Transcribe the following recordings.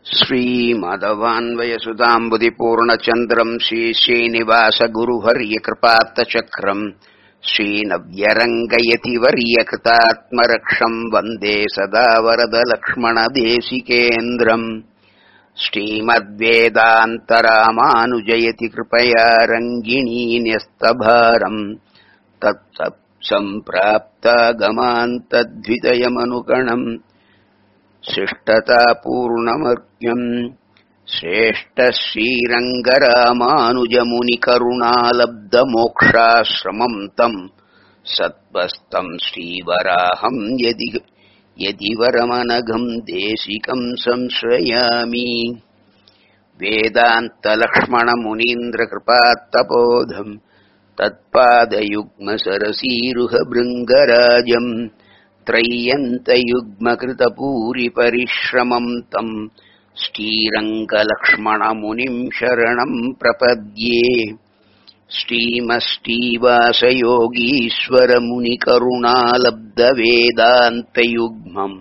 श्रीमाधवान्वयसुधाम्बुधिपूर्णचन्द्रम् श्रीश्रीनिवासगुरुवर्यकृपात्तचक्रम् श्रीनव्यरङ्गयतिवर्यकृतात्मरक्षम् वन्दे सदा वरदलक्ष्मणदेशिकेन्द्रम् श्रीमद्वेदान्तरामानुजयति कृपया रङ्गिणी न्यस्तभारम् तत्सम्प्राप्तागमान्तद्वितयमनुगणम् शिष्टतापूर्णमर्घ्यम् श्रेष्ठश्रीरङ्गरामानुजमुनिकरुणालब्धमोक्षाश्रमम् तम् सत्त्वस्तम् श्रीवराहम् यदि यदि वरमनघम् देशिकम् संश्रयामि वेदान्तलक्ष्मणमुनीन्द्रकृपात्तपोधम् तत्पादयुग्मसरसीरुहभृङ्गराजम् त्रय्यन्तयुग्मकृतपूरिपरिश्रमम् तम् श्रीरङ्गलक्ष्मणमुनिम् शरणम् प्रपद्ये श्रीमष्टीवासयोगीश्वरमुनिकरुणालब्धवेदान्तयुग्मम्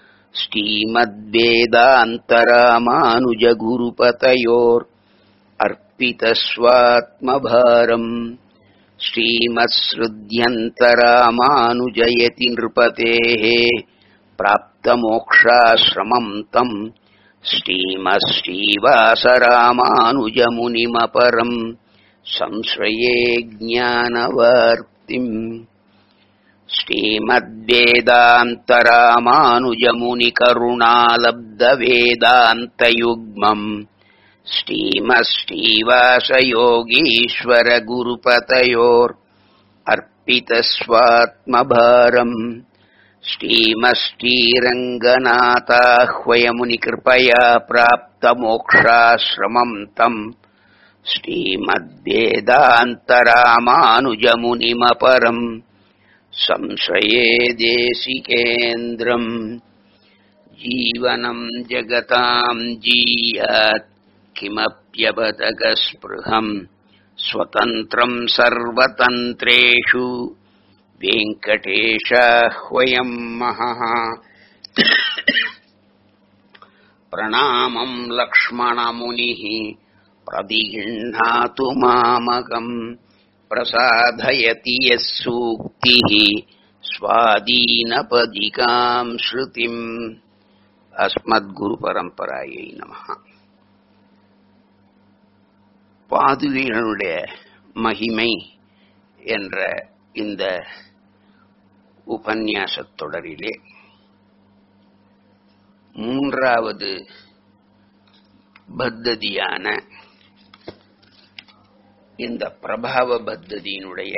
श्रीमद्वेदान्तरामानुजगुरुपतयोर् अर्पितस्वात्मभारम् श्रीमत्सृध्यन्तरामानुजयति नृपतेः प्राप्तमोक्षाश्रमम् तम् श्रीमश्रीवासरामानुजमुनिमपरम् संश्रये ज्ञानवार्तिम् श्रीमद्वेदान्तरामानुजमुनिकरुणालब्धवेदान्तयुग्मम् श्रीमश्रीवासयोगीश्वरगुरुपतयोर् अर्पितस्वात्मभारम् श्रीमष्टीरङ्गनाथाह्वयमुनिकृपया प्राप्तमोक्षाश्रमम् तम् श्रीमद्वेदान्तरामानुजमुनिमपरम् संशये देशिकेन्द्रम् जीवनम् जगताम् जीयात् किमप्यपदगस्पृहम् स्वतन्त्रम् सर्वतन्त्रेषु वेङ्कटेशाह्वयम् महः प्रणामम् लक्ष्मणमुनिः प्रतिगृह्णातु मामकम् प्रसादयति यः सूक्तिः स्वादीनपदिकाम् श्रुतिम् அஸ்மத்குருபரம்பராயை நம பாதுகைகளுடைய மகிமை என்ற இந்த உபன்யாசத் தொடரிலே மூன்றாவது பத்ததியான இந்த பிரபாவ பத்ததியினுடைய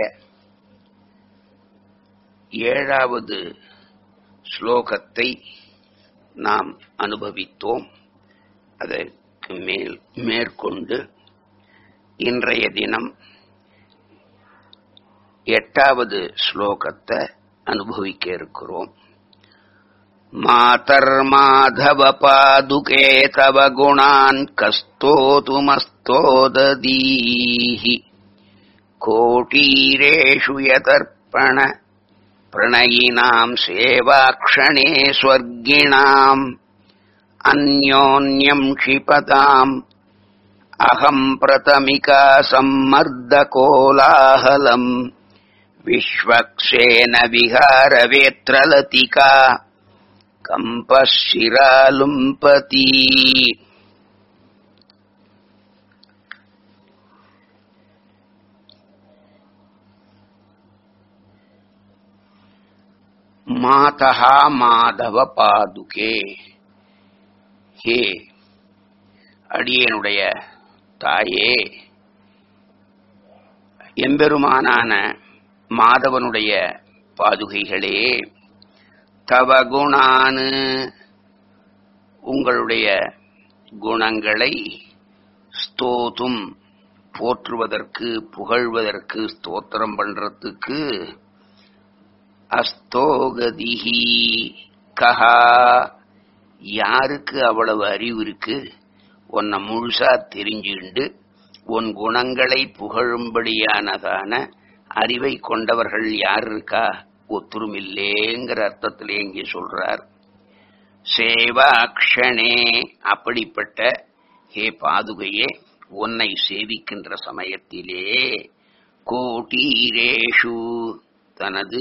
ஏழாவது ஸ்லோகத்தை நாம் அனுபவித்தோம் அதற்கு மேல் மேற்கொண்டு இன்றைய தினம் எட்டாவது ஸ்லோகத்தை அனுபவிக்க இருக்கிறோம் மாதர்மாதவ பாதுகே தவ குணான் கஸ்தோதுமஸ்தோததீஹி கோட்டீரேஷு யதர்ப்பண प्रणयिनाम् सेवाक्षणे स्वर्गिणाम् अन्योन्यम् क्षिपताम् अहम् प्रथमिका सम्मर्दकोलाहलम् विश्वक्सेन विहारवेत्रलतिका कम्पः शिरालुम्पती மாதா மாதவ பாதுகே ஹே அடியனுடைய தாயே எம்பெருமானான மாதவனுடைய பாதுகைகளே தவ குணானு உங்களுடைய குணங்களை ஸ்தோதும் போற்றுவதற்கு புகழ்வதற்கு ஸ்தோத்திரம் பண்றதுக்கு அஸ்தோகதிஹி கஹா யாருக்கு அவ்வளவு அறிவு இருக்கு உன்னை முழுசா தெரிஞ்சுண்டு உன் குணங்களை புகழும்படியானதான அறிவை கொண்டவர்கள் யார் இருக்கா ஒத்துருமில்லேங்கிற அர்த்தத்திலே இங்கே சொல்றார் சேவாக்ஷணே அப்படிப்பட்ட ஹே பாதுகையே உன்னை சேவிக்கின்ற சமயத்திலே கோட்டீரேஷு தனது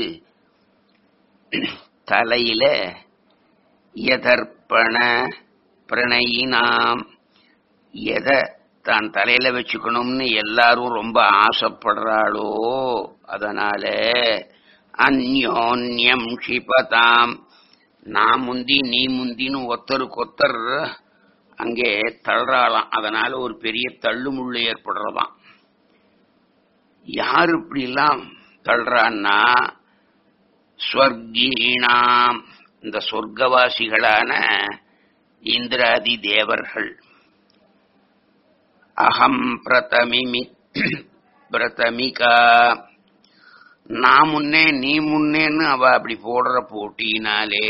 தலையில எதர்ப்பண பிரணயினாம் எதை தான் தலையில வச்சுக்கணும்னு எல்லாரும் ரொம்ப ஆசைப்படுறாளோ அதனால அந்யோன்யம் க்ஷிபதாம் நான் முந்தி நீ முந்தின்னு ஒத்தருக்கொத்தர் அங்கே தள்ளுறாளாம் அதனால ஒரு பெரிய தள்ளுமுள்ளு ஏற்படுறதாம் யார் இப்படிலாம் தள்ளுறான்னா ஸ்வர்கீணாம் இந்த சொர்க்கவாசிகளான இந்திராதி தேவர்கள் அகம் பிரதமிமி பிரதமிகா நான் முன்னே நீ முன்னேன்னு அவ அப்படி போடுற போட்டினாலே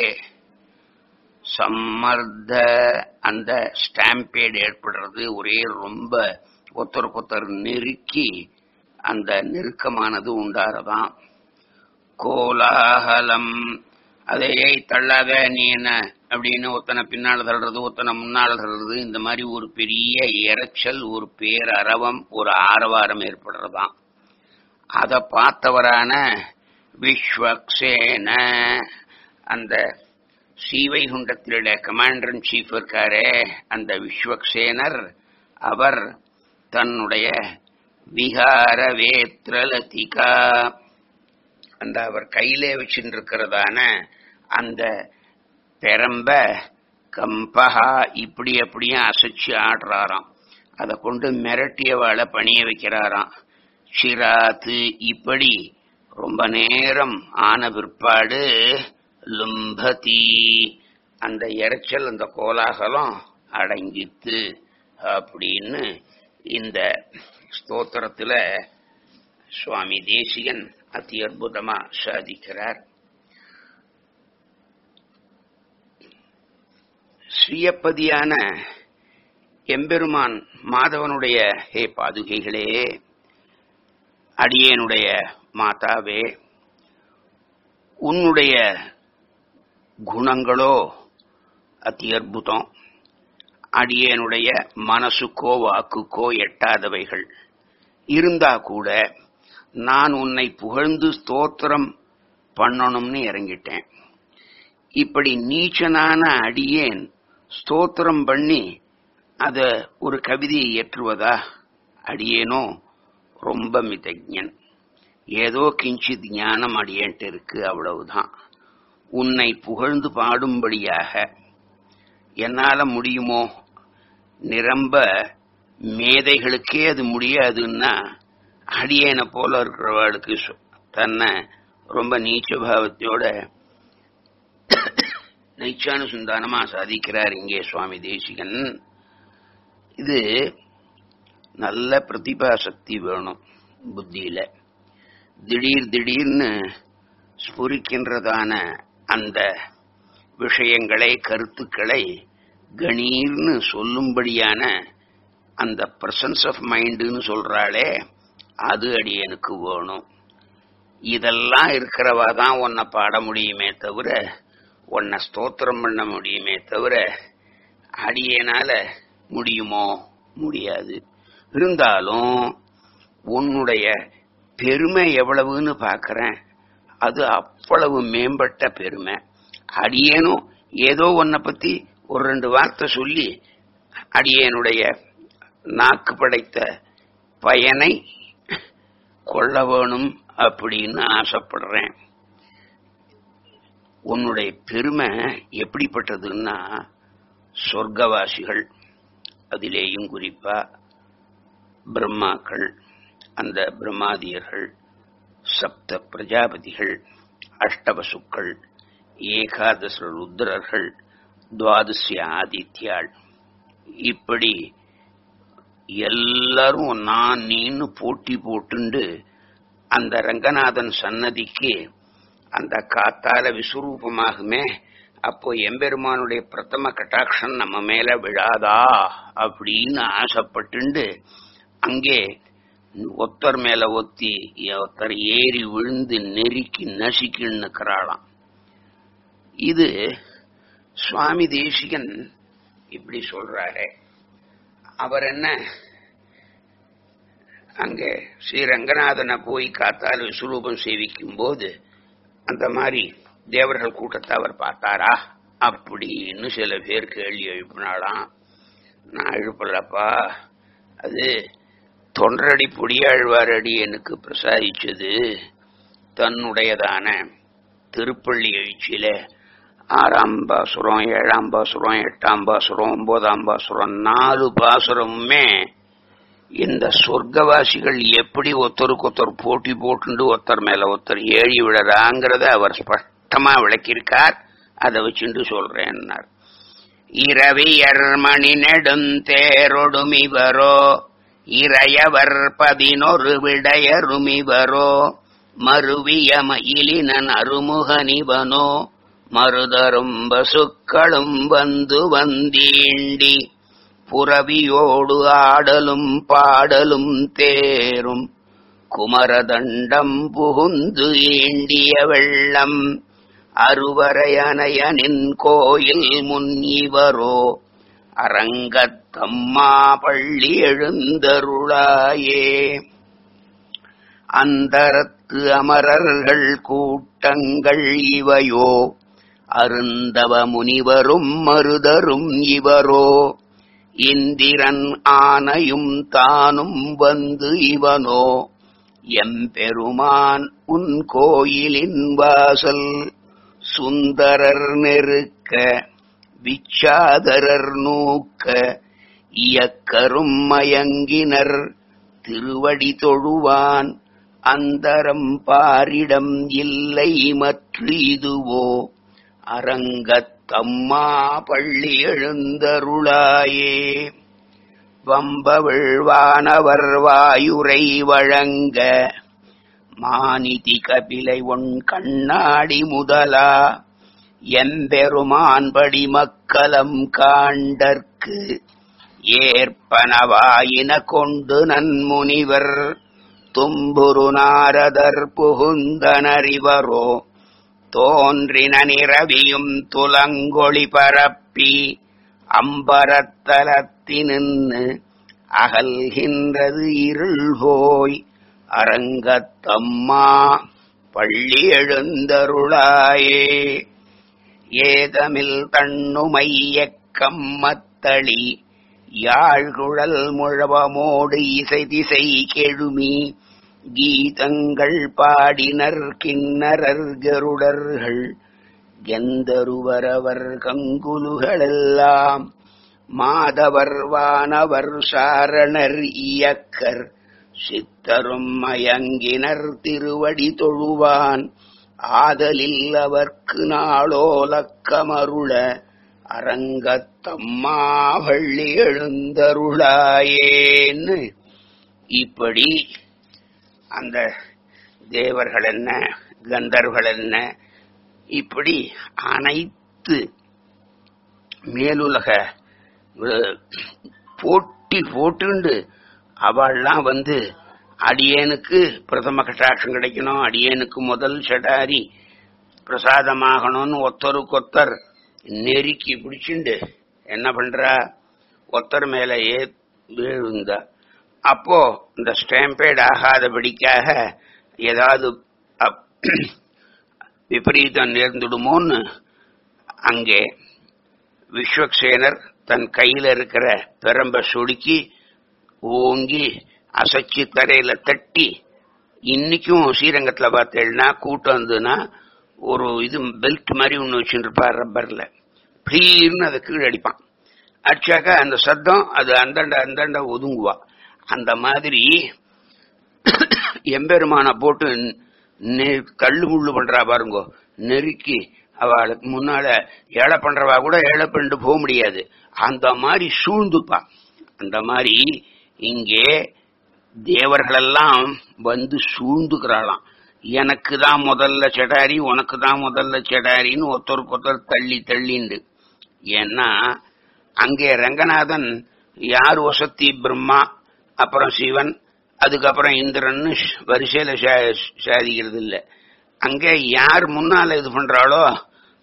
சம்மர்த அந்த ஸ்டாம்பேட் ஏற்படுறது ஒரே ரொம்ப ஒருத்தருக்கொத்தர் நெருக்கி அந்த நெருக்கமானது உண்டாரதாம் கோலாகலம் அதையே தள்ளாத நீ என்ன அப்படின்னு ஒத்தனை பின்னால தள்ளுறது ஒத்தனை முன்னால தள்ளுறது இந்த மாதிரி ஒரு பெரிய இரைச்சல் ஒரு பேரரவம் ஒரு ஆரவாரம் ஏற்படுறதாம் அதை பார்த்தவரான விஸ்வக்சேன அந்த ஸ்ரீவைகுண்டத்திலுடைய கமாண்டர் இன் சீஃப் இருக்காரே அந்த விஸ்வக்சேனர் அவர் தன்னுடைய விகார வேத்ரலதிகா அந்த அவர் கையிலே வச்சுருக்கிறதான அந்த பெரம்ப கம்பஹா இப்படி அப்படியும் அசைச்சு ஆடுறாராம் அதை கொண்டு மிரட்டியவாளை பணிய வைக்கிறாராம் சிராத்து இப்படி ரொம்ப நேரம் ஆன பிற்பாடு லும்பதி அந்த இரைச்சல் அந்த கோலாகலம் அடங்கித்து அப்படின்னு இந்த ஸ்தோத்திரத்துல சுவாமி தேசிகன் அதி அற்புதமா சாதிக்கிறார் ஸ்ரீயப்பதியான எம்பெருமான் மாதவனுடைய ஹே பாதுகைகளே அடியேனுடைய மாதாவே உன்னுடைய குணங்களோ அதி அற்புதம் அடியேனுடைய மனசுக்கோ வாக்குக்கோ எட்டாதவைகள் இருந்தா கூட நான் உன்னை புகழ்ந்து ஸ்தோத்திரம் பண்ணணும்னு இறங்கிட்டேன் இப்படி நீச்சனான அடியேன் ஸ்தோத்திரம் பண்ணி அத ஒரு கவிதையை ஏற்றுவதா அடியேனோ ரொம்ப மிதஜன் ஏதோ கிஞ்சித் ஞானம் அடியேன்ட்டு இருக்கு அவ்வளவுதான் உன்னை புகழ்ந்து பாடும்படியாக என்னால முடியுமோ நிரம்ப மேதைகளுக்கே அது முடியாதுன்னா அடியேனை போல இருக்கிறவளுக்கு சொ- தன்னை ரொம்ப நீச்ச பாவத்தோட நைச்சானுசந்தானமா சாதிக்கிறார் இங்கே சுவாமி தேசிகன் இது நல்ல பிரதிபா சக்தி வேணும் புத்தியில திடீர் திடீர்னு ஸ்புரிக்கின்றதான அந்த விஷயங்களை கருத்துக்களை கணீர்னு சொல்லும்படியான அந்த பிரசன்ஸ் ஆஃப் மைண்டுன்னு சொல்றாளே அது அடியனுக்கு வேணும் இதெல்லாம் இருக்கிறவா தான் உன்னை பாட முடியுமே தவிர உன்னை ஸ்தோத்திரம் பண்ண முடியுமே தவிர அடியனால முடியுமோ முடியாது இருந்தாலும் உன்னுடைய பெருமை எவ்வளவுன்னு பார்க்கறேன் அது அவ்வளவு மேம்பட்ட பெருமை அடியேனும் ஏதோ உன்னை பத்தி ஒரு ரெண்டு வார்த்தை சொல்லி அடியேனுடைய நாக்கு படைத்த பயனை கொள்ள வேணும் அப்படின்னு ஆசைப்படுறேன் உன்னுடைய பெருமை எப்படிப்பட்டதுன்னா சொர்க்கவாசிகள் அதிலேயும் குறிப்பா பிரம்மாக்கள் அந்த பிரம்மாதியர்கள் சப்த பிரஜாபதிகள் அஷ்டவசுக்கள் ஏகாதச ருத்ரர்கள் துவாதசிய ஆதித்யாள் இப்படி எல்லாரும் நான் நீன்னு போட்டி போட்டுண்டு அந்த ரங்கநாதன் சன்னதிக்கு அந்த காத்தால விஸ்வரூபமாகுமே அப்போ எம்பெருமானுடைய பிரதம கட்டாட்சம் நம்ம மேல விழாதா அப்படின்னு ஆசைப்பட்டுண்டு அங்கே ஒத்தர் மேல ஒத்தி ஒருத்தர் ஏறி விழுந்து நெருக்கி நசுக்கின்னு நிற்கிறாளாம் இது சுவாமி தேசிகன் இப்படி சொல்றாரு அவர் என்ன அங்கே ஸ்ரீ ரங்கநாதனை போய் காத்தால் விஸ்வரூபம் சேவிக்கும் போது அந்த மாதிரி தேவர்கள் கூட்டத்தை அவர் பார்த்தாரா அப்படின்னு சில பேர் கேள்வி எழுப்பினாலாம் நான் எழுப்பலப்பா அது தொண்டரடி பொடியாழ்வாரடி எனக்கு பிரசாதிச்சது தன்னுடையதான திருப்பள்ளி எழுச்சியில ஆறாம் பாசுரம் ஏழாம் பாசுரம் எட்டாம் பாசுரம் ஒன்பதாம் பாசுரம் நாலு பாசுரமுமே இந்த சொர்க்கவாசிகள் எப்படி ஒருத்தருக்கு ஒருத்தர் போட்டி போட்டுண்டு ஒருத்தர் மேல ஒருத்தர் ஏழி விழறாங்கிறத அவர் ஸ்பஷ்டமா விளக்கியிருக்கார் அதை வச்சுட்டு சொல்றேன்னார் இரவியர் மணி நெடுந்தேரொடுமிவரோ இறையவர் பதினொரு விடையருமிவரோ மருவிய மயிலினன் அருமுகனிவனோ மருதரும் பசுக்களும் வந்து வந்தீண்டி புறவியோடு ஆடலும் பாடலும் தேரும் குமரதண்டம் புகுந்து ஈண்டிய வெள்ளம் அருவரையனையனின் கோயில் முன் இவரோ அரங்கத்தம்மா பள்ளி எழுந்தருளாயே அந்தரத்து அமரர்கள் கூட்டங்கள் இவையோ அருந்தவ முனிவரும் மருதரும் இவரோ இந்திரன் ஆனையும் தானும் வந்து இவனோ எம்பெருமான் உன் கோயிலின் வாசல் சுந்தரர் நெருக்க விச்சாதரர் நூக்க இயக்கரும் மயங்கினர் திருவடி தொழுவான் அந்தரம் பாரிடம் இல்லை மற்ற இதுவோ அரங்கத்தம்மா பள்ளி எழுந்தருளாயே வம்பவிழ்வானவர் வாயுரை வழங்க மானிதி கபிலை உன் கண்ணாடி முதலா எம்பெருமான்படி மக்கலம் காண்டற்கு ஏற்பனவாயின கொண்டு நன்முனிவர் தும்புரு நாரதர் புகுந்தனறிவரோ தோன்றின நிரவியும் துலங்கொளி பரப்பி அம்பரத்தலத்தினின்று அகல்கின்றது இருள் போய் அரங்கத்தம்மா பள்ளி எழுந்தருளாயே ஏதமில் தண்ணுமையக்கம் மத்தளி யாழ்குழல் முழவமோடு இசை திசை கெழுமி கீதங்கள் பாடினர் கிண்ணரர் கருடர்கள் கெந்தருவரவர் கங்குலுகளெல்லாம் மாதவர் வானவர் சாரணர் இயக்கர் சித்தரும் மயங்கினர் திருவடி தொழுவான் ஆதலில் அவர்க்கு நாளோலக்கமருள அரங்கத்தம்மா வள்ளி எழுந்தருளாயேன்னு இப்படி அந்த தேவர்கள் என்ன கந்தர்கள் என்ன இப்படி அனைத்து மேலுலக அஹ், போட்டி போட்டுண்டு அவள்லாம் வந்து அடியேனுக்கு பிரதம கட்டாட்சம் கிடைக்கணும் அடியேனுக்கு முதல் சடாரி பிரசாதமாகணும்னு ஒத்தருக்கொத்தர் நெருக்கி பிடிச்சுண்டு என்ன பண்றா ஒத்தர் மேல ஏ விழுந்தா அப்போ இந்த ஸ்டாம்பேட் ஆகாதபடிக்காக ஏதாவது அப்- விபரீதம் நேர்ந்துடுமோன்னு அங்கே விஸ்வக்சேனர் தன் கையில இருக்கிற பெரம்ப சுடுக்கி ஓங்கி அசைச்சு தரையில தட்டி இன்னைக்கும் ஸ்ரீரங்கத்துல பார்த்தேன்னா கூட்டம் இருந்ததுன்னா ஒரு இது பெல்ட் மாதிரி ஒன்று வச்சுருப்பார் ரப்பர்ல ப்ளீர்னு அதை கீழே அடிப்பான் அடிச்சாக்கா அந்த சத்தம் அது அந்தாண்ட அந்தாண்ட ஒதுங்குவா அந்த மாதிரி எம்பெருமான போட்டு நெ- தள்ளு முள்ளு பண்றா பாருங்கோ நெருக்கி அவளுக்கு முன்னால ஏழை பண்றவா கூட ஏழை பண்ணிட்டு போக முடியாது அந்த மாதிரி சூழ்ந்துப்பா அந்த மாதிரி இங்கே தேவர்களெல்லாம் வந்து சூழ்ந்துக்கிறாளாம் எனக்கு தான் முதல்ல செடாரி உனக்கு தான் முதல்ல செடாரின்னு ஒருத்தருக்கு ஒருத்தர் தள்ளி தள்ளிண்டு ஏன்னா அங்கே ரங்கநாதன் யார் வசத்தி பிரம்மா அப்புறம் சிவன் அதுக்கப்புறம் இந்திரன்னு ஷ்- வரிசையில சா- சாதிக்கிறது இல்ல அங்கே யார் முன்னால இது பண்றாளோ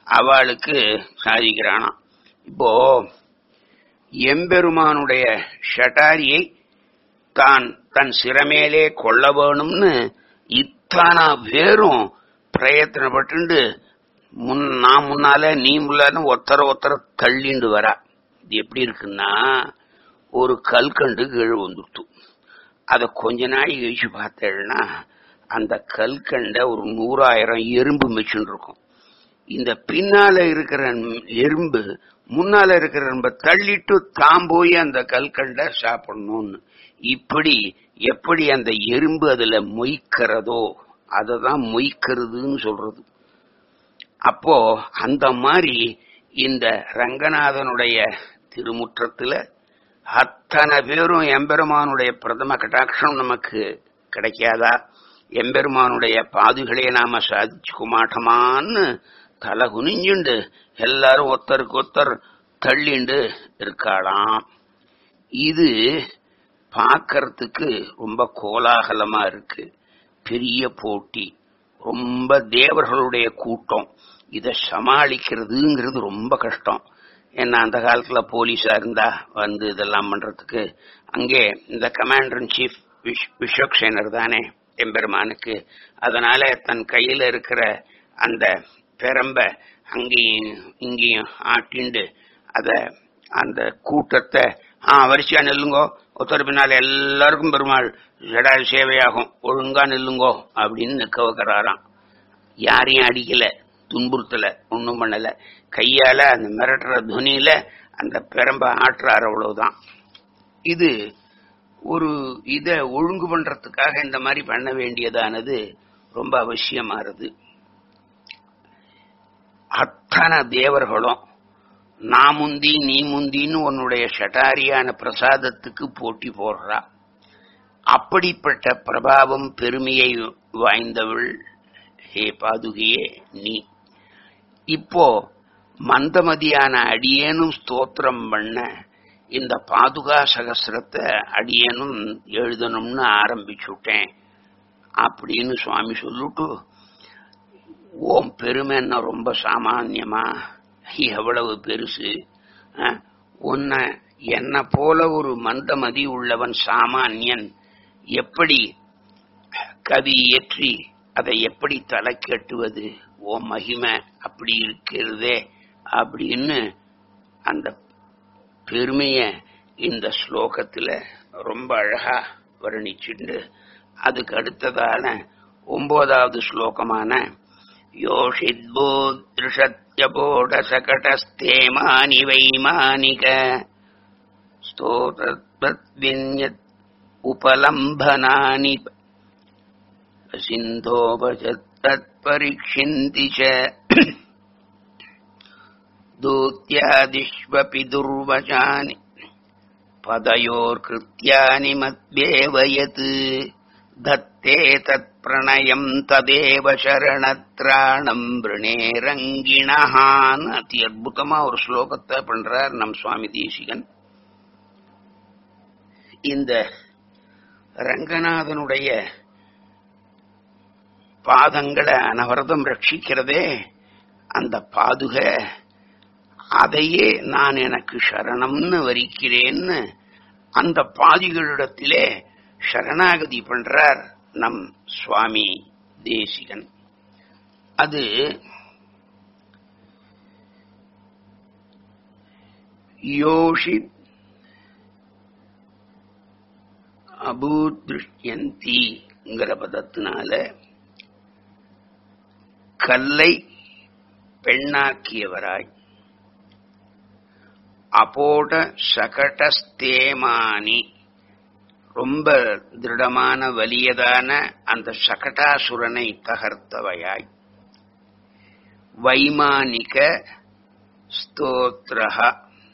அவளுக்கு சாதிக்கிறானாம் இப்போ எம்பெருமானுடைய ஷட்டாரியை தான் தன் சிறமேலே கொள்ள வேணும்னு இத்தானா பேரும் பிரயத்தனப்பட்டு முன் நான் முன்னால நீ முன்னால ஒத்தர ஒத்தர தள்ளிண்டு வரா இது எப்படி இருக்குன்னா ஒரு கல்கண்டு கீழே வந்துடுத்து அதை கொஞ்ச நாள் கழிச்சு பார்த்தேன்னா அந்த கல்கண்ட ஒரு நூறாயிரம் எறும்பு மிச்சுன்னு இருக்கும் இந்த பின்னால இருக்கிற எறும்பு முன்னால இருக்கிற எறும்பை தள்ளிட்டு தாம் போய் அந்த கல்கண்ட சாப்பிடணும்னு இப்படி எப்படி அந்த எறும்பு அதுல மொய்க்கிறதோ அததான் மொய்க்கிறதுன்னு சொல்றது அப்போ அந்த மாதிரி இந்த ரங்கநாதனுடைய திருமுற்றத்துல அத்தனை பேரும் எம்பெருமானுடைய பிரதம கட்டாட்சம் நமக்கு கிடைக்காதா எம்பெருமானுடைய பாதுகளை நாம சாதிச்சுக்க மாட்டோமான்னு தலை குனிஞ்சுண்டு எல்லாரும் ஒத்தருக்கு ஒத்தர் தள்ளிண்டு இருக்காளாம் இது பார்க்கறதுக்கு ரொம்ப கோலாகலமா இருக்கு பெரிய போட்டி ரொம்ப தேவர்களுடைய கூட்டம் இதை சமாளிக்கிறதுங்கிறது ரொம்ப கஷ்டம் ஏன்னா அந்த காலத்துல போலீஸா இருந்தா வந்து இதெல்லாம் பண்றதுக்கு அங்கே இந்த கமாண்டர் இன் சீஃப் விஸ்வக்சேனர் தானே எம்பெருமானுக்கு அதனால தன் கையில இருக்கிற அந்த பெரம்ப அங்கேயும் இங்கேயும் ஆட்டிண்டு அத அந்த கூட்டத்தை ஆ வரிசையா நில்லுங்கோ ஒருத்தர் பின்னால எல்லாருக்கும் பெருமாள் ஜடா சேவையாகும் ஒழுங்கா நில்லுங்கோ அப்படின்னு நிக்க வைக்கிறாராம் யாரையும் அடிக்கல துன்புறுத்தல ஒன்றும் பண்ணல கையால அந்த மிரட்டுற துணியில அந்த பெரம்ப ஆட்டுறாரு அவ்வளவுதான் இது ஒரு இத ஒழுங்கு பண்றதுக்காக இந்த மாதிரி பண்ண வேண்டியதானது ரொம்ப அவசியமானது அத்தனை தேவர்களும் நான் முந்தி நீ முந்தின்னு உன்னுடைய ஷட்டாரியான பிரசாதத்துக்கு போட்டி போடுறா அப்படிப்பட்ட பிரபாவம் பெருமையை வாய்ந்தவள் ஹே பாதுகையே நீ இப்போ மந்தமதியான அடியேனும் ஸ்தோத்திரம் பண்ண இந்த பாதுகா சகசிரத்தை அடியேனும் எழுதணும்னு ஆரம்பிச்சுட்டேன் அப்படின்னு சுவாமி சொல்லிட்டு ஓம் பெருமை என்ன ரொம்ப சாமான்யமா எவ்வளவு பெருசு உன்னை என்ன போல ஒரு மந்தமதி உள்ளவன் சாமானியன் எப்படி கவி இயற்றி அதை எப்படி தலை கட்டுவது ஓ மகிமை அப்படி இருக்கிறதே அப்படின்னு அந்த பெருமைய இந்த ஸ்லோகத்துல ரொம்ப அழகா வர்ணிச்சுண்டு அதுக்கு அடுத்ததான ஒன்பதாவது ஸ்லோகமான யோஷித்போத்ருஷத்யபோடசகடஸ்தேமானி வைமானிக स्तोतद्विन्यत् उपलम्भनानि सिन्धोपचत्तत्परीक्षन्ति च दूत्यादिष्वपि दुर्वचानि पदयोर्कृत्यानि मद्येव यत् धत्ते तत्प्रणयम् तदेव சரணத்ராணம் விரணேரங்கிணஹான்னு அதி அற்புதமா ஒரு ஸ்லோகத்தை பண்றார் நம் சுவாமி தேசிகன் இந்த ரங்கநாதனுடைய பாதங்களை அனவரதம் ரட்சிக்கிறதே அந்த பாதுக அதையே நான் எனக்கு சரணம்னு வரிக்கிறேன்னு அந்த பாதிகளிடத்திலே சரணாகதி பண்றார் நம் சுவாமி தேசிகன் அது யோஷித் அபூத்ருஷ்யந்திங்கிற பதத்தினால கல்லை பெண்ணாக்கியவராய் அபோட சகடஸ்தேமானி ரொம்ப திருடமான வலியதான அந்த சகடாசுரனை தகர்த்தவையாய் வைமானிக ஸ்தோத்ரஹா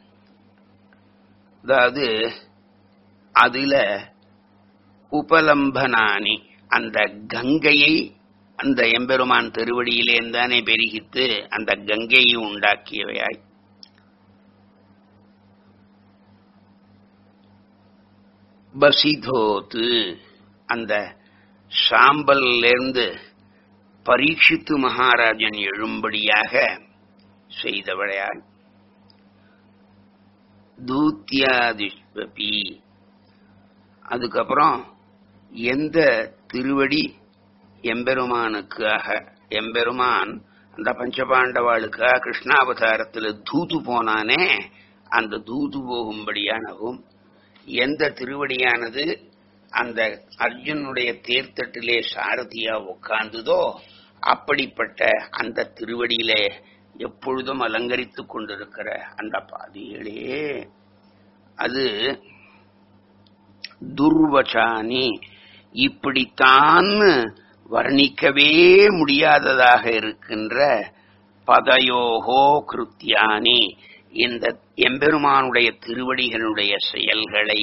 அதாவது அதுல உபலம்பனானி அந்த கங்கையை அந்த எம்பெருமான் திருவடியிலேந்தானே பெருகித்து அந்த கங்கையை உண்டாக்கியவையாய் பசிதோத்து அந்த சாம்பல்லிருந்து பரீட்சித்து மகாராஜன் எழும்படியாக செய்தவளையாய் தூத்தியாதிஷ்பி அதுக்கப்புறம் எந்த திருவடி எம்பெருமானுக்காக எம்பெருமான் அந்த பஞ்சபாண்டவாளுக்காக கிருஷ்ணாவதாரத்துல தூது போனானே அந்த தூது போகும்படியானவும் எந்த திருவடியானது அந்த அர்ஜுனுடைய தேர்தட்டிலே சாரதியா உட்கார்ந்ததோ அப்படிப்பட்ட அந்த திருவடியிலே எப்பொழுதும் அலங்கரித்துக் கொண்டிருக்கிற அந்த பாதிகளே அது துர்வச்சானி இப்படித்தான் வர்ணிக்கவே முடியாததாக இருக்கின்ற பதயோகோ கிருத்தியானி இந்த எம்பெருமானுடைய திருவடிகளுடைய செயல்களை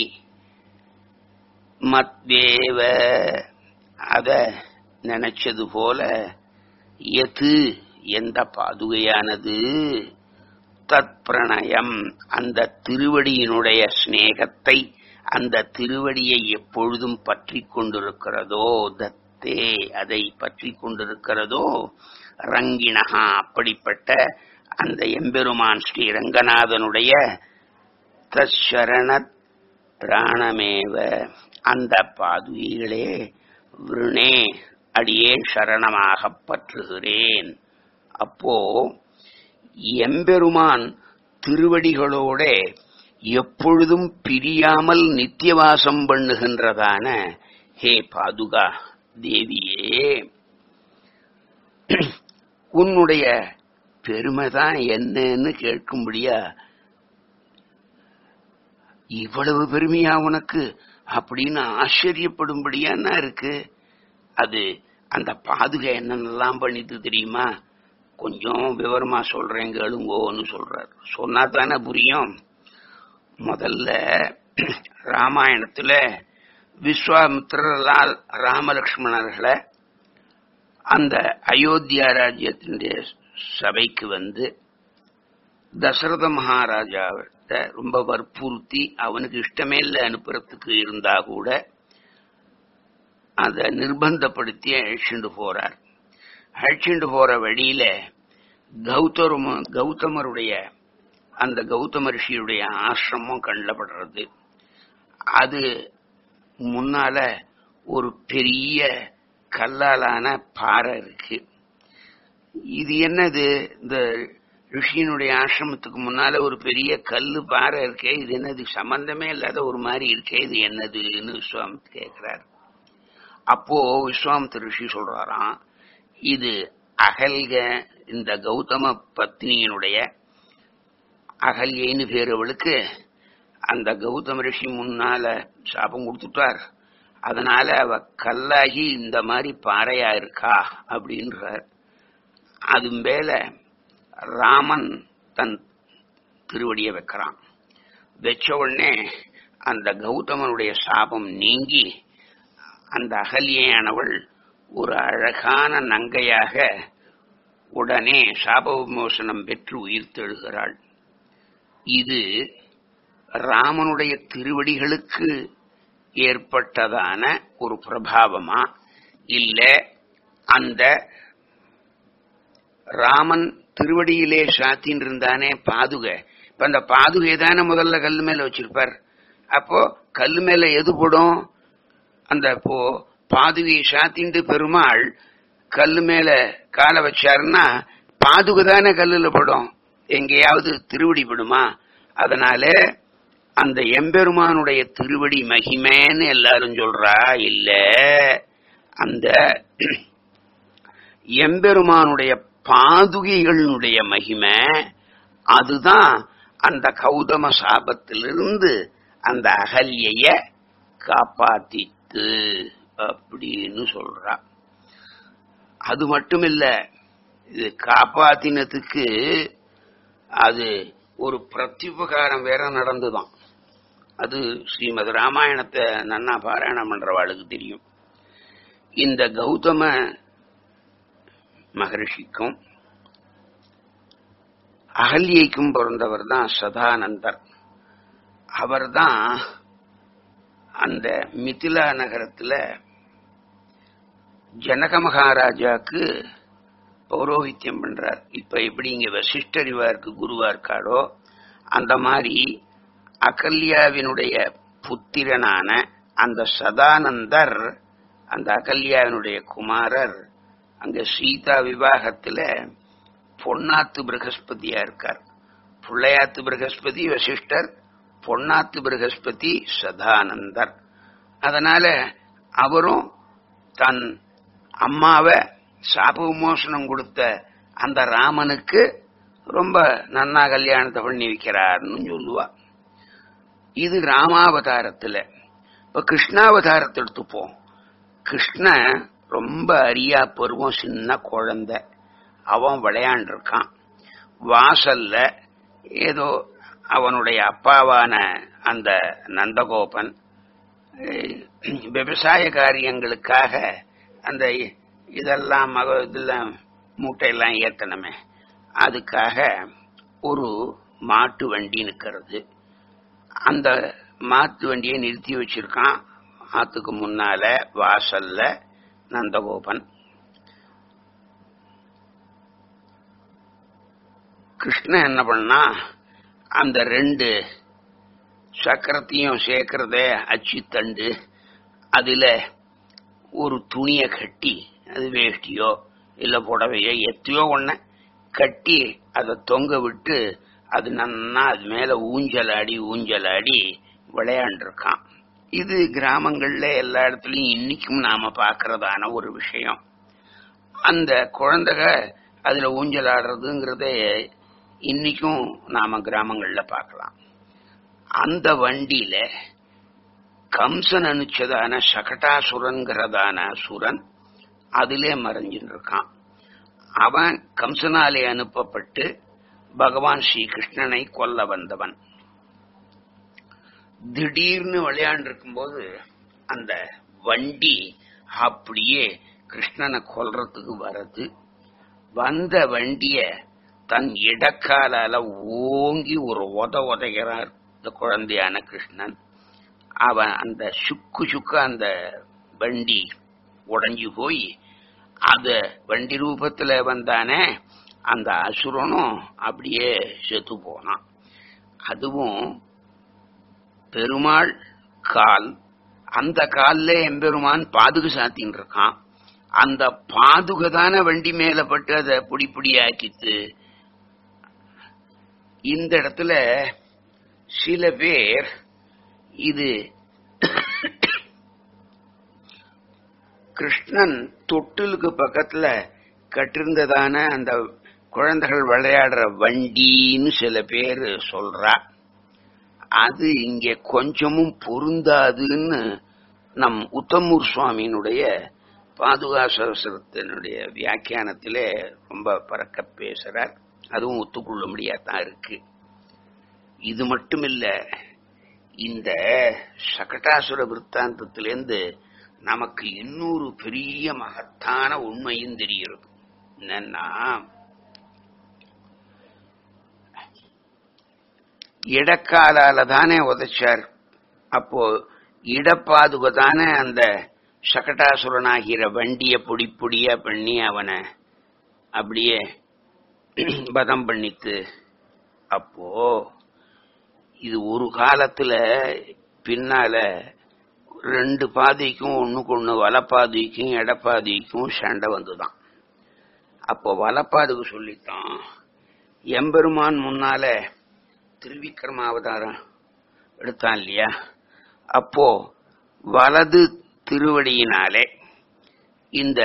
மத்வேவ அத நினைச்சது போல எது எந்த பாதுகையானது தத் பிரணயம் அந்த திருவடியினுடைய சிநேகத்தை அந்த திருவடியை எப்பொழுதும் பற்றி கொண்டிருக்கிறதோ தத்தே அதை பற்றி கொண்டிருக்கிறதோ ரங்கிணகா அப்படிப்பட்ட அந்த எம்பெருமான் ஸ்ரீ ரங்கநாதனுடைய தரண பிராணமேவ அந்த பாதுகைகளே விருணே அடியேன் சரணமாக பற்றுகிறேன் அப்போ எம்பெருமான் திருவடிகளோட எப்பொழுதும் பிரியாமல் நித்தியவாசம் பண்ணுகின்றதான ஹே பாதுகா தேவியே உன்னுடைய பெருமைதான் என்னன்னு கேட்கும்படியா இவ்வளவு பெருமையா உனக்கு அப்படின்னு ஆச்சரியப்படும்படியானா இருக்கு அது அந்த பாதுகை என்னென்னலாம் பண்ணிட்டு தெரியுமா கொஞ்சம் விவரமா சொல்றேன் கேளுங்கோன்னு சொல்றார் சொன்னா தானே புரியும் முதல்ல ராமாயணத்துல விஸ்வாமித்திரலால் ராமலக்ஷ்மணர்களை அந்த அயோத்தியா ராஜ்யத்தினுடைய சபைக்கு வந்து தசரத மகாராஜாவிட்ட ரொம்ப வற்புறுத்தி அவனுக்கு இஷ்டமே இல்லை அனுப்புறதுக்கு இருந்தா கூட அதை நிர்பந்தப்படுத்தி அழிச்சுண்டு போறார் அழிச்சுண்டு போற வழியில கௌதம கௌதமருடைய அந்த கௌதம ரிஷியுடைய ஆசிரமம் கண்டப்படுறது அது முன்னால ஒரு பெரிய கல்லாலான பாறை இருக்கு இது என்னது இந்த ரிஷியினுடைய ஆசிரமத்துக்கு முன்னால ஒரு பெரிய கல்லு பாறை இருக்கே இது என்னது சம்பந்தமே இல்லாத ஒரு மாதிரி இருக்கே இது என்னதுன்னு விஸ்வாமித்து கேட்கிறார் அப்போ விஸ்வாமித்த ரிஷி சொல்றாராம் இது அகல்க இந்த கௌதம பத்னியினுடைய அகல்யைன்னு பேர் அவளுக்கு அந்த கௌதம ரிஷி முன்னால சாபம் கொடுத்துட்டார் அதனால அவ கல்லாகி இந்த மாதிரி பாறையா இருக்கா அப்படின்றார் அது மேல ராமன் தன் திருவடியை வைக்கிறான் வச்ச உடனே அந்த கௌதமனுடைய சாபம் நீங்கி அந்த அகல்யானவள் ஒரு அழகான நங்கையாக உடனே சாப விமோசனம் பெற்று உயிர் தெழுகிறாள் இது ராமனுடைய திருவடிகளுக்கு ஏற்பட்டதான ஒரு பிரபாவமா இல்ல அந்த ராமன் திருவடியிலே சாத்தின் இருந்தானே பாதுகை இப்ப அந்த பாதுகை தானே முதல்ல கல்லு மேல வச்சிருப்பார் அப்போ கல்லு மேல எது போடும் அந்த இப்போ பாதுகையை சாத்திண்டு பெருமாள் கல்லு மேல காலை வச்சாருன்னா பாதுகை தானே கல்லுல படும் எங்கேயாவது திருவடி படுமா அதனால அந்த எம்பெருமானுடைய திருவடி மகிமைன்னு எல்லாரும் சொல்றா இல்ல அந்த எம்பெருமானுடைய பாதுகைகளுடைய மகிமை அதுதான் அந்த கௌதம சாபத்திலிருந்து அந்த அகல்ய காப்பாத்தித்து அப்படின்னு சொல்றா அது மட்டும் இல்ல இது காப்பாத்தினத்துக்கு அது ஒரு பிரத்யுபகாரம் வேற நடந்துதான் அது ஸ்ரீமத் ராமாயணத்தை நன்னா பாராயணம் பண்றவாளுக்கு தெரியும் இந்த கௌதம மகரிஷிக்கும் அகல்யைக்கும் பிறந்தவர் தான் சதானந்தர் அவர்தான் அந்த மிதிலா நகரத்துல ஜனக மகாராஜாக்கு பௌரோஹித்யம் பண்றார் இப்ப எப்படி இங்க வசிஷ்டரிவா இருக்கு குருவா இருக்காளோ அந்த மாதிரி அகல்யாவினுடைய புத்திரனான அந்த சதானந்தர் அந்த அகல்யாவினுடைய குமாரர் அங்க சீதா விவாகத்துல பொன்னாத்து பிரகஸ்பதியா இருக்கார் பிள்ளையாத்து பிரகஸ்பதி வசிஷ்டர் பொன்னாத்து பிரகஸ்பதி சதானந்தர் அதனால அவரும் தன் அம்மாவை சாப விமோசனம் கொடுத்த அந்த ராமனுக்கு ரொம்ப நன்னா கல்யாணத்தை பண்ணி வைக்கிறார்னு சொல்லுவா இது ராமாவதாரத்துல இப்ப கிருஷ்ணாவதாரத்தை எடுத்துப்போம் கிருஷ்ண ரொம்ப அரியா பருவம் சின்ன குழந்தை அவன் விளையாண்டிருக்கான் வாசல்ல ஏதோ அவனுடைய அப்பாவான அந்த நந்தகோபன் விவசாய காரியங்களுக்காக அந்த இதெல்லாம் மக இதெல்லாம் மூட்டையெல்லாம் ஏத்தணுமே அதுக்காக ஒரு மாட்டு வண்டி நிற்கிறது அந்த மாட்டு வண்டியை நிறுத்தி வச்சிருக்கான் ஆத்துக்கு முன்னால வாசல்ல நந்தகோபன் கிருஷ்ணன் என்ன பண்ணா அந்த ரெண்டு சக்கரத்தையும் சேர்க்கறத அச்சு தண்டு அதுல ஒரு துணியை கட்டி அது வேஷ்டியோ இல்ல புடவையோ எத்தையோ ஒண்ண கட்டி அதை தொங்க விட்டு அது நன்னா அது மேல ஊஞ்சலாடி ஊஞ்சலாடி விளையாண்டிருக்கான் இது கிராமங்கள்ல எல்லா இடத்துலயும் இன்னைக்கும் நாம பாக்குறதான ஒரு விஷயம் அந்த குழந்தைக அதுல ஊஞ்சலாடுறதுங்கிறத இன்னைக்கும் நாம கிராமங்கள்ல பார்க்கலாம் அந்த வண்டியில கம்சன் அனுச்சதான சகட்டாசுரன்கிறதான அசுரன் அதிலே மறைஞ்சின்னு இருக்கான் அவன் கம்சனாலே அனுப்பப்பட்டு பகவான் ஸ்ரீ கிருஷ்ணனை கொல்ல வந்தவன் திடீர்னு விளையாண்டு இருக்கும்போது அந்த வண்டி அப்படியே கிருஷ்ணனை கொல்றதுக்கு வருது வந்த வண்டிய தன் இடக்காலால ஓங்கி ஒரு உத உதைகிறார் இந்த குழந்தையான கிருஷ்ணன் அவன் அந்த சுக்கு சுக்கு அந்த வண்டி உடைஞ்சு போய் அத வண்டி ரூபத்துல வந்தானே அந்த அசுரனும் அப்படியே செத்து போனான் அதுவும் பெருமாள் கால் அந்த கால்ல எம்பெருமான் பாதுகு சாத்தின்னு இருக்கான் அந்த பாதுகை தானே வண்டி மேல பட்டு அதை புடி புடியாக்கித்து இந்த இடத்துல சில பேர் இது கிருஷ்ணன் தொட்டிலுக்கு பக்கத்துல கட்டிருந்ததான அந்த குழந்தைகள் விளையாடுற வண்டின்னு சில பேர் சொல்றா அது இங்க கொஞ்சமும் பொருந்தாதுன்னு நம் உத்தமூர் சுவாமியினுடைய பாதுகா சகசரத்தினுடைய வியாக்கியானத்திலே ரொம்ப பறக்க பேசுறார் அதுவும் ஒத்துக்கொள்ள முடியாதான் இருக்கு இது மட்டும் இல்ல இந்த சகட்டாசுர விற்த்தாந்தத்திலேருந்து நமக்கு இன்னொரு பெரிய மகத்தான உண்மையும் தெரிகிறது என்னன்னா இடக்காலால தானே உதைச்சார் அப்போ இடப்பாதுக தானே அந்த சகட்டாசுரனாகிற வண்டிய பொடி பொடியா பண்ணி அவனை அப்படியே பதம் பண்ணித்து அப்போ இது ஒரு காலத்துல பின்னால ரெண்டு பாதைக்கும் ஒண்ணுக்கு ஒண்ணு வலப்பாதைக்கும் இடப்பாதைக்கும் சண்டை வந்துதான் அப்போ வலப்பாதுக்கு சொல்லித்தான் எம்பெருமான் முன்னால திருவிக்ரம அவதாரம் எடுத்தான் இல்லையா அப்போ வலது திருவடியினாலே இந்த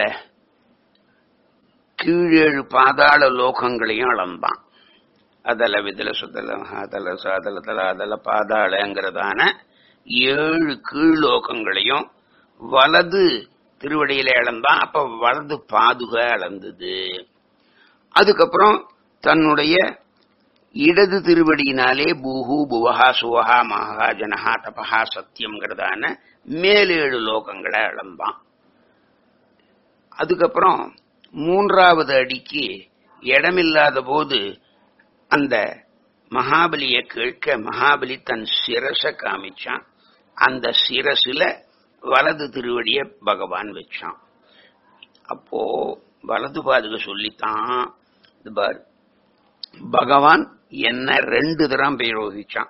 கீழேழு பாதாள லோகங்களையும் அளந்தான் அதல விதல சுதல அதல சாதல தல அதல பாதாளங்கிறதான ஏழு கீழ்லோகங்களையும் வலது திருவடியில இழந்தான் அப்ப வலது பாதுக அளந்தது அதுக்கப்புறம் தன்னுடைய இடது திருவடியினாலே பூஹு புவஹா சுவஹா மகா ஜனஹா தபஹா சத்தியம்ங்கிறதான மேலேழு லோகங்களை அளந்தான் அதுக்கப்புறம் மூன்றாவது அடிக்கு இடமில்லாத போது அந்த மகாபலியை கேட்க மகாபலி தன் சிரச காமிச்சான் அந்த சிரசுல வலது திருவடிய பகவான் வச்சான் அப்போ வலது பாதுக சொல்லித்தான் இது பாரு பகவான் என்ன ரெண்டு தரம் பிரயோகிச்சான்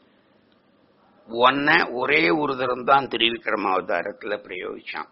ஒன்ன ஒரே ஒரு தரம் தான் திருவிக்ரம அவதாரத்துல பிரயோகிச்சான்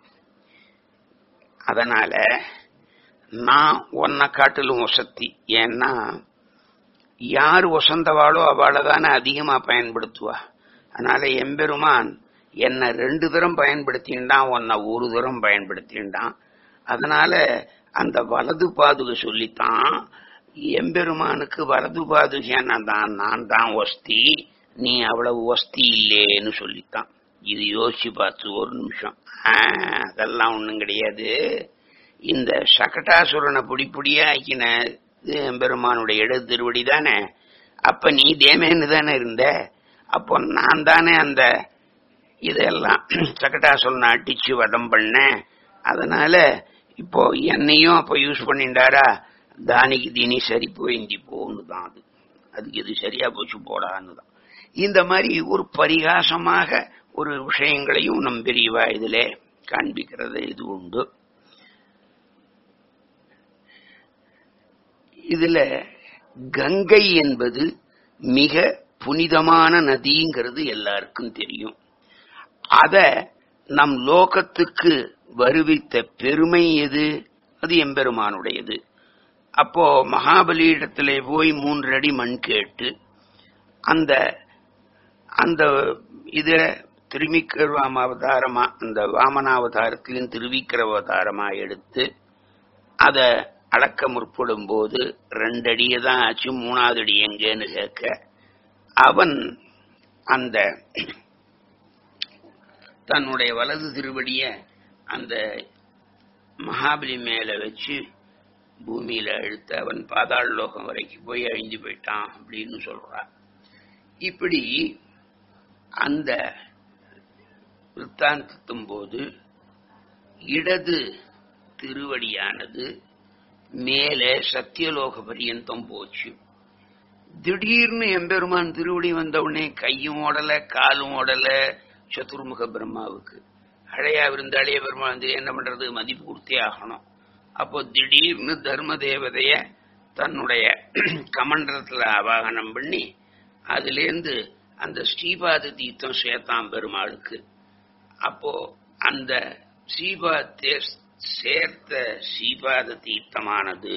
அதனால நான் உன்னை காட்டிலும் வசத்தி ஏன்னா யார் வசந்தவாளோ அவளை தானே அதிகமா பயன்படுத்துவா அதனால எம்பெருமான் என்ன ரெண்டு தரம் பயன்படுத்தின்டான் உன்னை ஒரு தரம் பயன்படுத்தின்டான் அதனால அந்த வலது பாதுக சொல்லித்தான் எம்பெருமானுக்கு வலது பாதுகையான தான் நான் தான் வஸ்தி நீ அவ்வளவு வஸ்தி இல்லேன்னு சொல்லித்தான் இது யோசிச்சு பார்த்து ஒரு நிமிஷம் ஆ, அதெல்லாம் ஒண்ணும் கிடையாது இந்த சகட்டாசுரனை பொடி பொடியா ஆக்கின இது எம்பெருமானுடைய இடது திருவடி தானே அப்ப நீ தேமேன்னு தானே இருந்த அப்போ நான் தானே அந்த இதெல்லாம் சகட்டாசுரனை அடிச்சு வதம் பண்ணேன் அதனால இப்போ என்னையும் அப்ப யூஸ் பண்ணிண்டாரா தானிக்கு தீனி சரி போயிந்தி போன்னு தான் அது அதுக்கு இது சரியா போச்சு போடான்னு தான் இந்த மாதிரி ஒரு பரிகாசமாக ஒரு விஷயங்களையும் நம் பெரியவா இதிலே காண்பிக்கிறது இது உண்டு இதுல கங்கை என்பது மிக புனிதமான நதிங்கிறது எல்லாருக்கும் தெரியும் அத நம் லோகத்துக்கு வருவித்த பெருமை எது அது எம்பெருமானுடையது அப்போ மகாபலியிடத்திலே போய் மூன்று அடி மண் கேட்டு அந்த அந்த இத திருவிக்கிரம அவதாரமா அந்த வாமனாவதாரத்திலும் திருவிக்கிர அவதாரமா எடுத்து அத அளக்க முற்படும் போது ரெண்டு அடியை தான் ஆச்சு மூணாவது அடி எங்கன்னு கேட்க அவன் அந்த தன்னுடைய வலது திருவடிய அந்த மகாபலி மேல வச்சு பூமியில அழுத்த அவன் பாதாள லோகம் வரைக்கும் போய் அழிஞ்சு போயிட்டான் அப்படின்னு சொல்றான் இப்படி அந்த விற்த்தாந்தத்தும் போது இடது திருவடியானது மேலே சத்தியலோக பரியந்தம் போச்சு திடீர்னு எம்பெருமான் திருவடி வந்த உடனே கையும் ஓடல காலும் ஓடல சதுர்முக பிரம்மாவுக்கு அழையா விருந்தாளிய பெருமாள் வந்து என்ன பண்றது மதிப்பு கொடுத்தே ஆகணும் அப்போ திடீர்னு தர்ம தேவதைய தன்னுடைய கமண்டலத்துல ஆவாகனம் பண்ணி அதிலேருந்து அந்த ஸ்ரீபாத தீர்த்தம் சேர்த்தான் பெருமாளுக்கு அப்போ அந்த ஸ்ரீபாதத்தை சேர்த்த ஸ்ரீபாத தீர்த்தமானது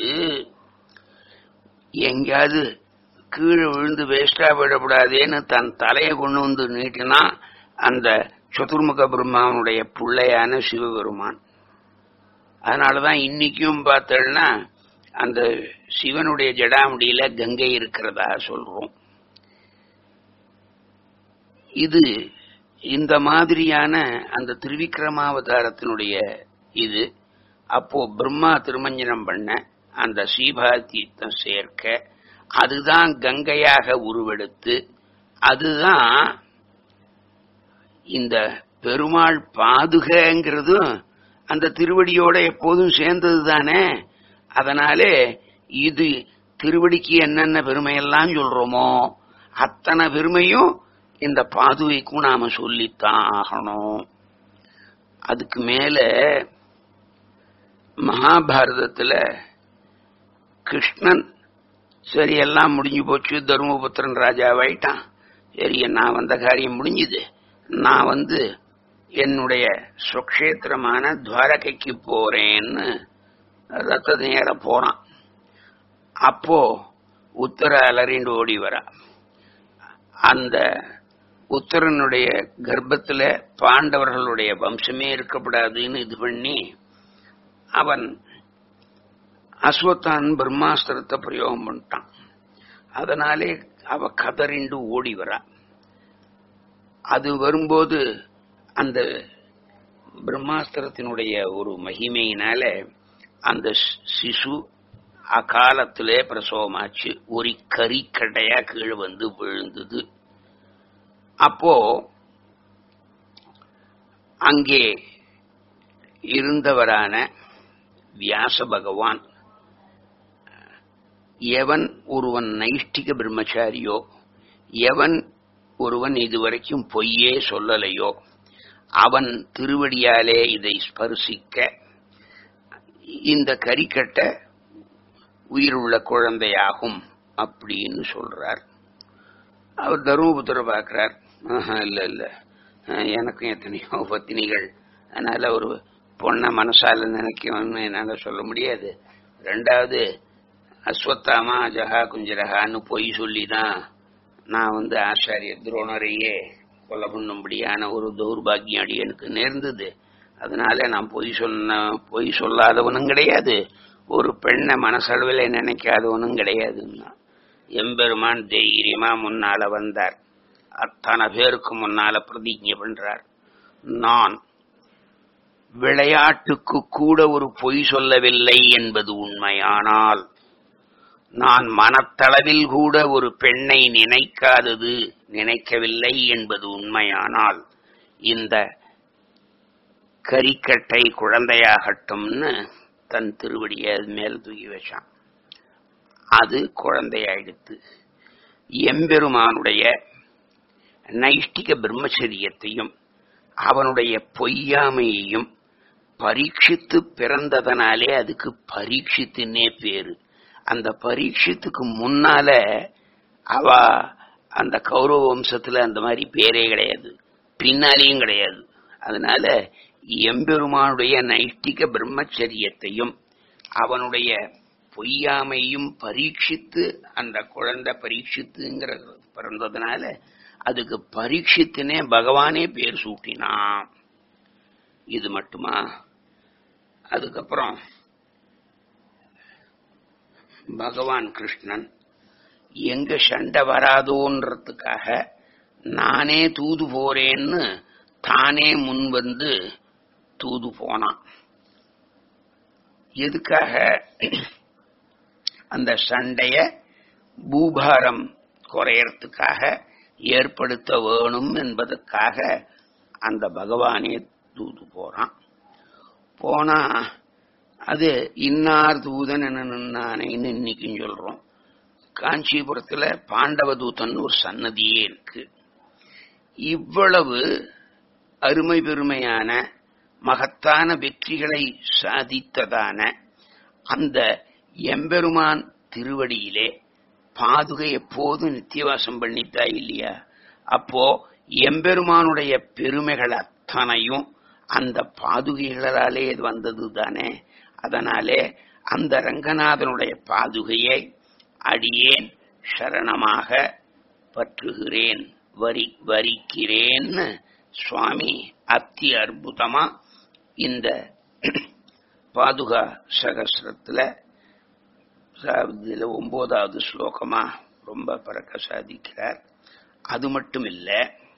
எங்கேயாவது கீழே விழுந்து வேஸ்டா விடக்கூடாதேன்னு தன் தலையை கொண்டு வந்து நீட்டினா அந்த சதுர்முக பிரம்மாவனுடைய பிள்ளையான சிவபெருமான் அதனாலதான் இன்னைக்கும் பார்த்தோம்னா அந்த சிவனுடைய ஜடாமுடியில கங்கை இருக்கிறதா சொல்றோம் இது இந்த மாதிரியான அந்த திருவிக்கிரமாவதாரத்தினுடைய இது அப்போ பிரம்மா திருமஞ்சனம் பண்ண அந்த சீபாதீர்த்தம் சேர்க்க அதுதான் கங்கையாக உருவெடுத்து அதுதான் இந்த பெருமாள் பாதுகைங்கிறதும் அந்த திருவடியோட எப்போதும் சேர்ந்தது தானே அதனாலே இது திருவடிக்கு என்னென்ன பெருமையெல்லாம் சொல்றோமோ அத்தனை பெருமையும் இந்த பாதுகைக்கும் நாம சொல்லித்தான் ஆகணும் அதுக்கு மேல மகாபாரதத்துல கிருஷ்ணன் சரி எல்லாம் முடிஞ்சு போச்சு தர்மபுத்திரன் ராஜாவாயிட்டான் சரி நான் வந்த காரியம் முடிஞ்சுது நான் வந்து என்னுடைய சுக்ஷேத்திரமான துவாரகைக்கு போறேன்னு ரத்த நேர போனான் அப்போ உத்தர அலறிண்டு ஓடி வரா அந்த உத்தரனுடைய கர்ப்பத்துல பாண்டவர்களுடைய வம்சமே இருக்கப்படாதுன்னு இது பண்ணி அவன் அஸ்வத்தான் பிரம்மாஸ்திரத்தை பிரயோகம் பண்ணிட்டான் அதனாலே அவ கதறிண்டு ஓடி வரா அது வரும்போது அந்த பிரம்மாஸ்திரத்தினுடைய ஒரு மகிமையினால அந்த சிசு அகாலத்திலே பிரசவமாச்சு ஒரு கறிக்கடையா கீழே வந்து விழுந்தது அப்போ அங்கே இருந்தவரான வியாச பகவான் எவன் ஒருவன் நைஷ்டிக பிரம்மச்சாரியோ எவன் ஒருவன் இதுவரைக்கும் பொய்யே சொல்லலையோ அவன் திருவடியாலே இதை ஸ்பர்சிக்க இந்த கறிக்கட்டை உயிருள்ள குழந்தையாகும் அப்படின்னு சொல்றார் அவர் தருமபுத்திர பார்க்கிறார் ஆஹா, இல்ல இல்ல அஹ், எனக்கும் எத்தனையோ பத்தினிகள் அதனால ஒரு பொண்ணை மனசால நினைக்கணும்னு என்னால சொல்ல முடியாது ரெண்டாவது அஸ்வத்தாமா ஜஹா குஞ்சரஹான்னு பொய் சொல்லி தான் நான் வந்து ஆச்சாரிய துரோணரையே கொலை பண்ணும்படியான ஒரு தௌர்பாகியம் அடி எனக்கு நேர்ந்தது அதனால நான் பொய் சொன்ன பொய் சொல்லாதவனும் கிடையாது ஒரு பெண்ணை மனசளவில் நினைக்காதவனும் கிடையாதுன்னா எம்பெருமான் தைரியமா முன்னால வந்தார் அத்தனை பேருக்கு முன்னால பிரதிஜை பண்றார் நான் விளையாட்டுக்கு கூட ஒரு பொய் சொல்லவில்லை என்பது உண்மையானால் நான் மனத்தளவில் கூட ஒரு பெண்ணை நினைக்காதது நினைக்கவில்லை என்பது உண்மையானால் இந்த கரிக்கட்டை குழந்தையாகட்டும்னு தன் திருவடியை அது மேல் தூக்கி வச்சான் அது குழந்தையாயிடுத்து எம்பெருமானுடைய நைஷ்டிக பிரம்மச்சரியத்தையும் அவனுடைய பொய்யாமையையும் பரீட்சித்து பிறந்ததனாலே அதுக்கு பரீட்சித்துன்னே பேரு அந்த பரீட்சித்துக்கு முன்னால அவ அந்த கௌரவ வம்சத்துல அந்த மாதிரி பேரே கிடையாது பின்னாலேயும் கிடையாது அதனால எம்பெருமானுடைய நைஷ்டிக பிரம்மச்சரியத்தையும் அவனுடைய பொய்யாமையும் பரீட்சித்து அந்த குழந்தை பரீட்சித்துங்கிற பிறந்ததுனால அதுக்கு பரீட்சித்துனே பகவானே பேர் சூட்டினான் இது மட்டுமா அதுக்கப்புறம் பகவான் கிருஷ்ணன் எங்க சண்டை வராதோன்றதுக்காக நானே தூது போறேன்னு தானே முன் வந்து தூது போனான் எதுக்காக அந்த சண்டைய பூபாரம் குறையறதுக்காக ஏற்படுத்த வேணும் என்பதற்காக அந்த பகவானே தூது போறான் போனா அது இன்னார் தூதன் என்ன நின்னானேன்னு இன்னைக்கும் சொல்றோம் காஞ்சிபுரத்துல பாண்டவ தூதன் ஒரு சன்னதியே இருக்கு இவ்வளவு அருமை பெருமையான மகத்தான வெற்றிகளை சாதித்ததான அந்த எம்பெருமான் திருவடியிலே பாதுகை எப்போதும் நித்தியவாசம் பண்ணித்தா இல்லையா அப்போ எம்பெருமானுடைய பெருமைகள் அத்தனையும் அந்த பாதுகைகளாலே இது வந்தது தானே அதனாலே அந்த ரங்கநாதனுடைய பாதுகையை அடியேன் சரணமாக பற்றுகிறேன் வரி வரிக்கிறேன்னு சுவாமி அத்தி அற்புதமா இந்த பாதுகா சகசிரத்துல இதுல ஒன்பதாவது ஸ்லோகமா ரொம்ப பறக்க சாதிக்கிறார் அது மட்டும் இல்ல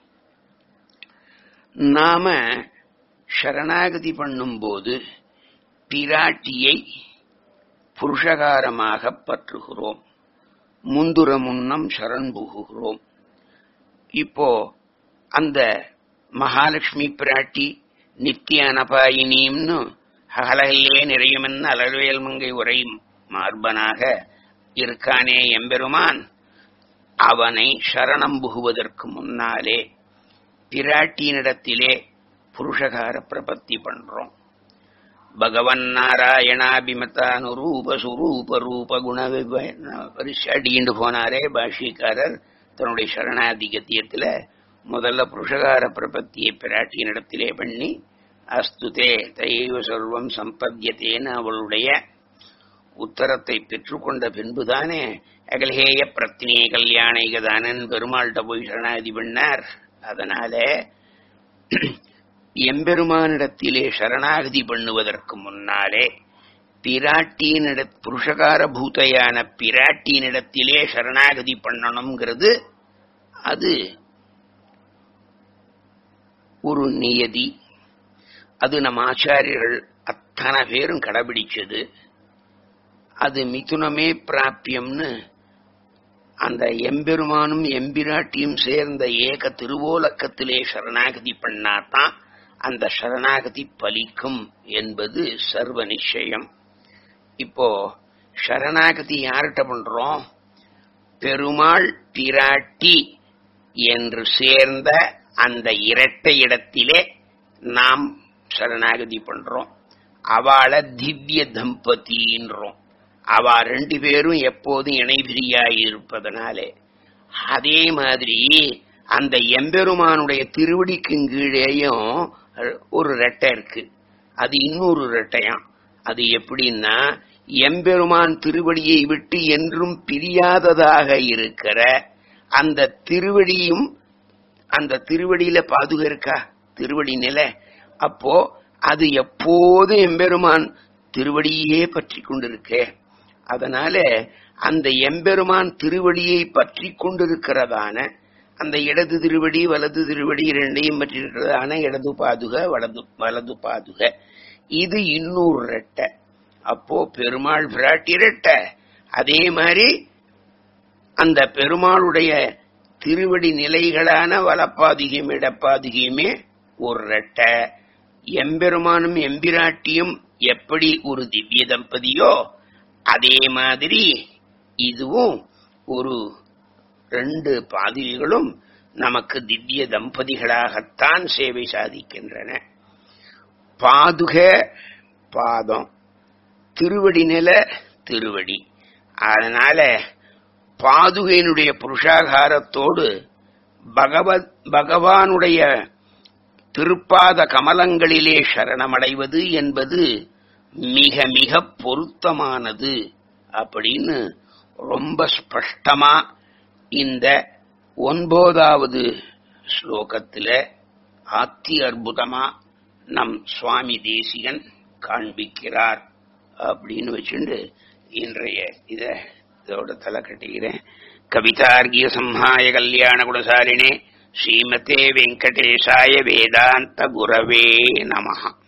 நாம சரணாகதி பண்ணும்போது பிராட்டியை புருஷகாரமாக பற்றுகிறோம் முந்துர முன்னம் சரண் புகுகிறோம் இப்போ அந்த மகாலட்சுமி பிராட்டி நித்திய அனபாயினின்னு அகலகிலே நிறையுமென்னு அலர்வேல் மங்கை உரையும் மார்பனாக இருக்கானே எம்பெருமான் அவனை சரணம் புகுவதற்கு முன்னாலே பிராட்டியினிடத்திலே புருஷகார பிரபத்தி பண்றோம் பகவன் நாராயணாபிமதானுரூப சுரூப ரூப குண பரிசு அடிண்டு போனாரே பாஷிக்காரர் தன்னுடைய சரணாதிகத்தியத்துல முதல்ல புருஷகார பிரபத்தியை பிராட்டியினிடத்திலே பண்ணி அஸ்துதே தைவ சொல்வம் சம்பத்தியத்தேன்னு அவளுடைய உத்தரத்தை பெற்றுக்கொண்ட பின்புதானே அகல்ஹேய பிரத்தினே கல்யாணிகதானன் பெருமாள்கிட்ட போய் சரணாதி பண்ணார் அதனால எம்பெருமானிடத்திலே சரணாகதி பண்ணுவதற்கு முன்னாலே பிராட்டியினிட புருஷகார பூதையான பிராட்டியினிடத்திலே சரணாகதி பண்ணணுங்கிறது அது ஒரு நியதி அது நம் ஆச்சாரியர்கள் அத்தனை பேரும் கடைபிடிச்சது அது மிதுனமே பிராப்பியம்னு அந்த எம்பெருமானும் எம்பிராட்டியும் சேர்ந்த ஏக திருவோலக்கத்திலே சரணாகதி பண்ணாதான் அந்த சரணாகதி பலிக்கும் என்பது சர்வ நிச்சயம் இப்போ சரணாகதி யார்கிட்ட பண்றோம் பெருமாள் பிராட்டி என்று சேர்ந்த அந்த இரட்டை இடத்திலே நாம் சரணாகதி பண்றோம் அவளை திவ்ய தம்பதின்றோம் அவ ரெண்டு பேரும் எப்போதும் இணைபிரியாய் இருப்பதனாலே அதே மாதிரி அந்த எம்பெருமானுடைய திருவடிக்கு கீழேயும் ஒரு ரெட்டை இருக்கு அது இன்னொரு ரெட்டையாம் அது எப்படின்னா எம்பெருமான் திருவடியை விட்டு என்றும் பிரியாததாக இருக்கிற அந்த திருவடியும் அந்த திருவடியில பாதுகா இருக்கா திருவடி நிலை அப்போ அது எப்போதும் எம்பெருமான் திருவடியே பற்றி கொண்டிருக்கே அதனால அந்த எம்பெருமான் திருவடியை பற்றி கொண்டிருக்கிறதான அந்த இடது திருவடி வலது திருவடி இரண்டையும் பற்றி இருக்கிறதான இடது பாதுக வலது வலது பாதுக இது இன்னொரு ரெட்டை அப்போ பெருமாள் பிராட்டி ரெட்டை அதே மாதிரி அந்த பெருமாளுடைய திருவடி நிலைகளான வலப்பாதுகியும் இடப்பாதுகியுமே ஒரு ரெட்டை எம்பெருமானும் எம்பிராட்டியும் எப்படி ஒரு திவ்ய தம்பதியோ அதே மாதிரி இதுவும் ஒரு ரெண்டு பாதிரிகளும் நமக்கு திவ்ய தம்பதிகளாகத்தான் சேவை சாதிக்கின்றன பாதுக பாதம் திருவடி நில திருவடி அதனால பாதுகையினுடைய புருஷாகாரத்தோடு பகவத் பகவானுடைய திருப்பாத கமலங்களிலே சரணமடைவது என்பது மிக மிக பொருத்தமானது அப்படின்னு ரொம்ப ஸ்பஷ்டமா இந்த ஒன்பதாவது ஸ்லோகத்துல அத்தி அற்புதமா நம் சுவாமி தேசிகன் காண்பிக்கிறார் அப்படின்னு வச்சுண்டு இன்றைய இத இதோட தலை கட்டுகிறேன் கவிதார்கிய சம்ஹாய கல்யாண குணசாலினே ஸ்ரீமதே வெங்கடேசாய வேதாந்த குரவே நமஹா